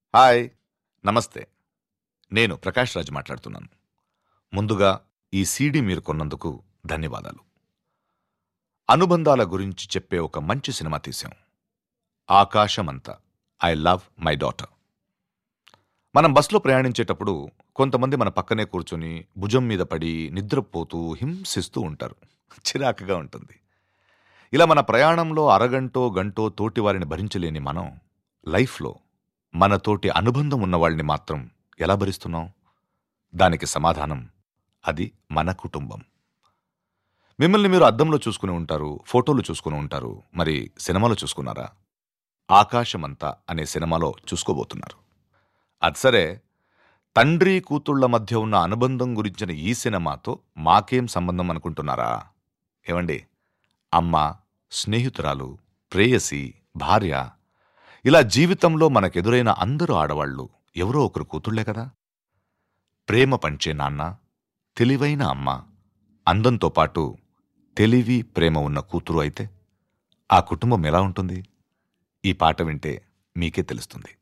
hi నమస్తే నేను ప్రకాష్ రాజ్ మాట్లాడుతున్నాను ముందుగా ఈ సీడీ మీరు కొన్నందుకు ధన్యవాదాలు అనుబంధాల గురించి చెప్పే ఒక మంచి సినిమా తీశాం ఆకాశమంతా ఐ లవ్ మై డాటర్ మనం బస్సులో ప్రయాణించేటప్పుడు కొంతమంది మన పక్కనే కూర్చొని భుజం మీద పడి నిద్రపోతూ హింసిస్తూ ఉంటారు చిరాకుగా ఉంటుంది ఇలా మన ప్రయాణంలో అరగంటో గంటో తోటి వారిని భరించలేని మనం లైఫ్లో మనతోటి అనుబంధం ఉన్నవాళ్ళని మాత్రం ఎలా భరిస్తున్నాం దానికి సమాధానం అది మన కుటుంబం మిమ్మల్ని మీరు అద్దంలో చూసుకుని ఉంటారు ఫోటోలు చూసుకుని ఉంటారు మరి సినిమాలో చూసుకున్నారా ఆకాశమంతా అనే సినిమాలో చూసుకోబోతున్నారు అది సరే తండ్రి కూతుళ్ల మధ్య ఉన్న అనుబంధం గురించిన ఈ సినిమాతో మాకేం సంబంధం అనుకుంటున్నారా ఏమండి అమ్మ స్నేహితురాలు ప్రేయసి భార్య ఇలా జీవితంలో మనకెదురైన అందరూ ఆడవాళ్లు ఎవరో ఒకరు కూతుళ్లే కదా ప్రేమ పంచే నాన్న తెలివైన అమ్మ అందంతో పాటు తెలివి ప్రేమ ఉన్న కూతురు అయితే ఆ కుటుంబం ఎలా ఉంటుంది ఈ పాట వింటే మీకే తెలుస్తుంది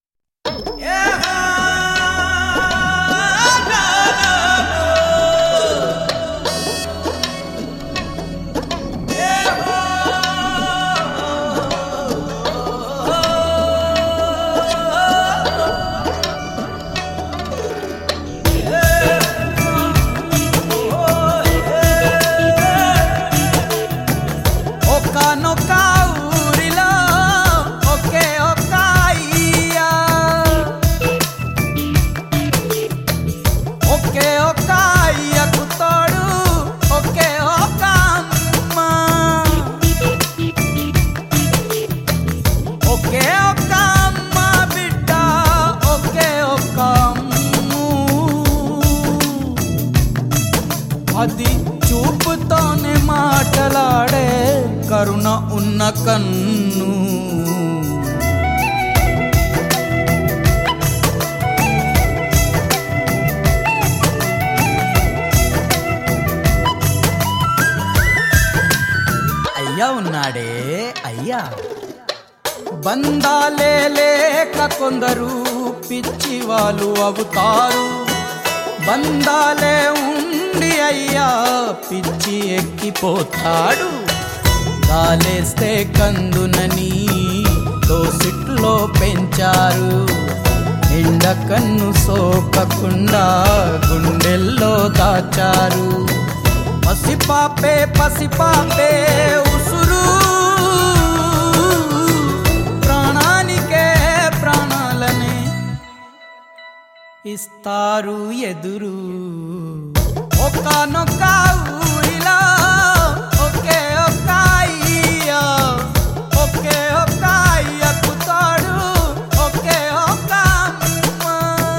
ఒకానొక ఊరిలో ఒకే ఒక అయ్య ఒకే ఒక అయ్యకు తోడు ఒకే ఒక అమ్మ ఒకే ఒక అమ్మ బిడ్డ ఒకే ఒక అమ్ము అది చూపుతోనే మాటలాడే కరుణ ఉన్న కన్ను అయ్యా ఉన్నాడే అయ్యా బంధాలే లేక కొందరు పిచ్చి వాళ్ళు అవుతారు బంధాలే ఉండి అయ్యా పిచ్చి ఎక్కిపోతాడు గాలేస్తే కందునని దోసిట్లో పెంచారు ఎండ కన్ను సోకకుండా గుండెల్లో దాచారు పసిపాపే పసిపాపే ఉసురు ప్రాణానికే ప్రాణాలనే ఇస్తారు ఎదురు ఒకనొక ఊరిలో ఒకే ఒక అయ్య ఒకే ఒక అయ్యకు తోడు ఒకే ఒక అమ్మ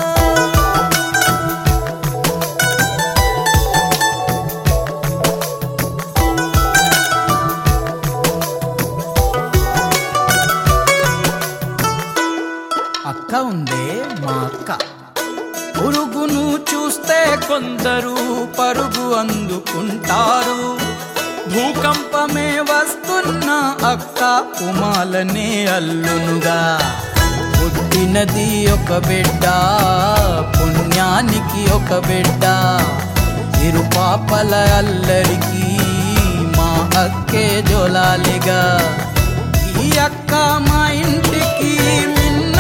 అక్క ఉందే మా అక్క పురుగును చూస్తే కొందరు పరుగు అందుకుంటారు భూకంపమే వస్తున్న అక్క ఉమాలనే అల్లునుగా పుట్టినది ఒక బిడ్డ పుణ్యానికి ఒక బిడ్డ ఇరు పాపల అల్లరికి మా అక్కే జోలాలిగా ఈ అక్క మా ఇంటికి మిన్న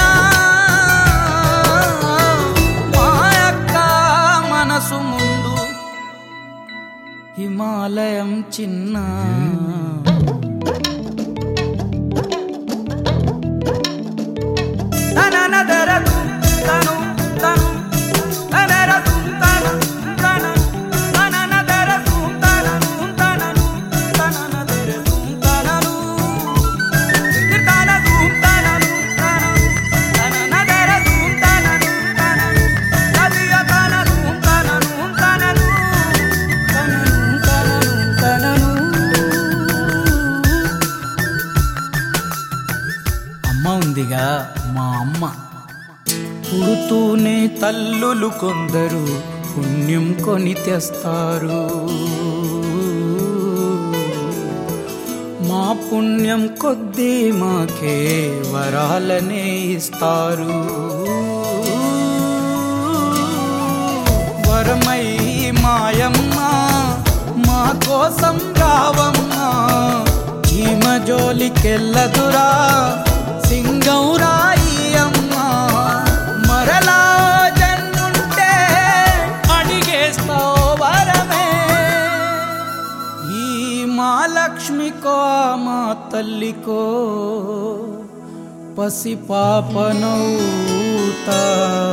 మా అక్క మనసు ముందు హిమాలయం చిన్న తననదరదు తను తను తనరదు తను తను తననదరదు తనను తనను తననదరదు తనను తనదు తనను తనను తననదరదు తనను తనను తదియ తనను తనను తనను తనను తనను తనను అమ్మ ఉందిగా మా అమ్మ పుడుతూనే తల్లులు కొందరు పుణ్యం కొని తెస్తారు మా పుణ్యం కొద్దీ మాకే వరాలనే ఇస్తారు కోసం రావమ్మా చీమ జోలికెళ్ళదురా సింగం రాయి అమ్మా మరలా జన్ముంటే అడిగేస్తావు వరమే ఈ మా లక్ష్మికో మా తల్లికో పసి పాపనవుతా